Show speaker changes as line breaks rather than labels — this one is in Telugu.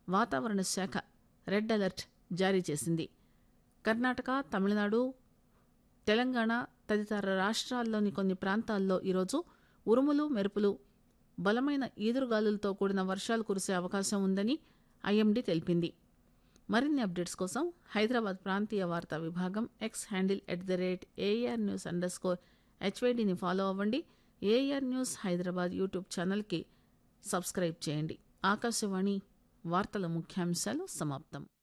వాతావరణ శాఖ రెడ్ అలర్ట్ జారీ చేసింది కర్ణాటక తమిళనాడు తెలంగాణ తదితర రాష్ట్రాల్లోని కొన్ని ప్రాంతాల్లో ఈరోజు ఉరుములు మెరుపులు బలమైన ఈదురుగాలులతో కూడిన వర్షాలు కురిసే అవకాశం ఉందని ఐఎండీ తెలిపింది మరిన్ని అప్డేట్స్ కోసం హైదరాబాద్ ప్రాంతీయ వార్తా విభాగం X handle at the rate AR news underscore హెచ్వైడిని ఫాలో అవ్వండి ఏఆర్ న్యూస్ హైదరాబాద్ యూట్యూబ్ ఛానల్కి సబ్స్క్రైబ్ చేయండి ఆకాశవాణి వార్తల ముఖ్యాంశాలు సమాప్తం